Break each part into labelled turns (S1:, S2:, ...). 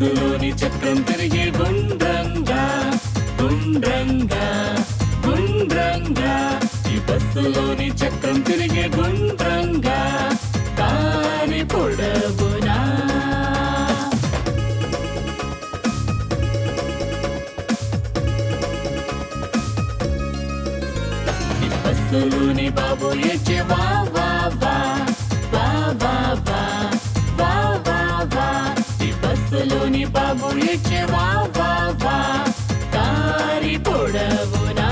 S1: బస్సులోని చక్రం తిరిగే గుండ్రంగా గుండ్రంగా గుండ్రంగా ఈ బస్సులోని చక్రం తిరిగే గుండ్రంగా దారి పొడవునా ఈ బస్సులోని బాబు ఏడ్చే వా వా వా వా వా వా వా వా వా ఈ బస్సులోని బాబు ఏడ్చే వా వా వా దారి పొడవునా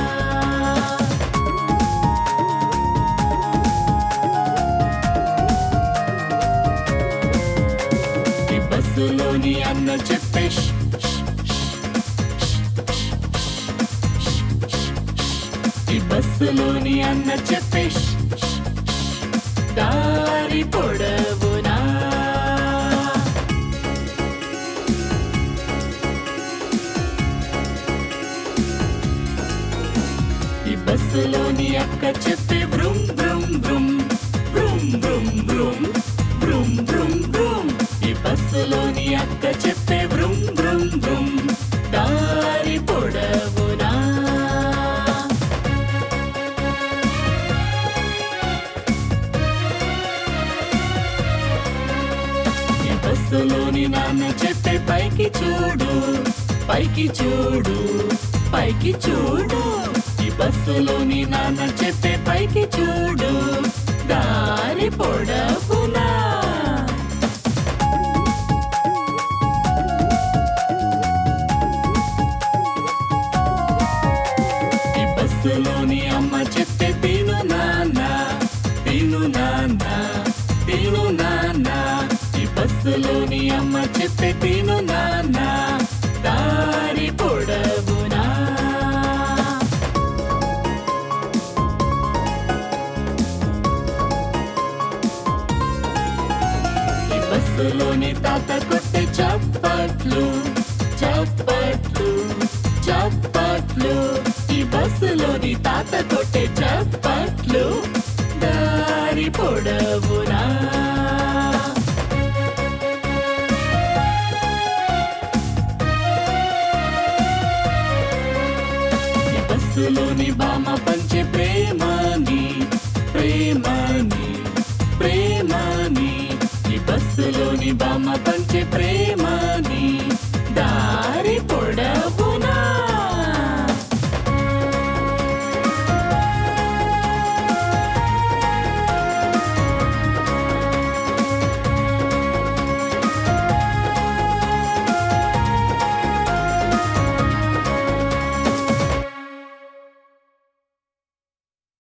S1: ఈ బస్సులోని అన్న చెప్పే ష్ ష్ ష్ ఈ బస్సులోని అన్న చెప్పే ష్ ష్ ష్ దారి పొడవునా ఈ బస్సులోని అక్క చెప్పే బ్రూమ్ బ్రూమ్ బ్రూమ్ బ్రూమ్ బ్రూమ్ బ్రూమ్ బ్రూమ్ బ్రూమ్ బ్రూమ్ ఈ బస్సులోని అక్క చెప్పే బ్రూమ్ బ్రూమ్ బ్రూమ్ దారి పొడవునా ఈ బస్సులోని నాన్న చెప్పే పైకి చూడు పైకి చూడు పైకి చూడు ఈ బస్సులోని నాన్న చెప్పే పైకి చూడు దారి పొడవునా ఈ బస్సులోని అమ్మ చెప్పే తిను నాన్న తిను నాన్న తిను నాన్న ఈ బస్సులోని అమ్మ చెప్పే తిను నాన్న దారి పొడవునా ఈ బస్సులోని తాత కొట్టే చప్పట్లు చప్పట్లు చప్పట్లు ఈ బస్సులోని తాత కొట్టే చప్పట్లు దారి పొడవునా ఈ బస్సులోని బామ పంచే ప్రేమని ప్రేమని ప్రేమని ఈ బస్సులోని బామ పంచే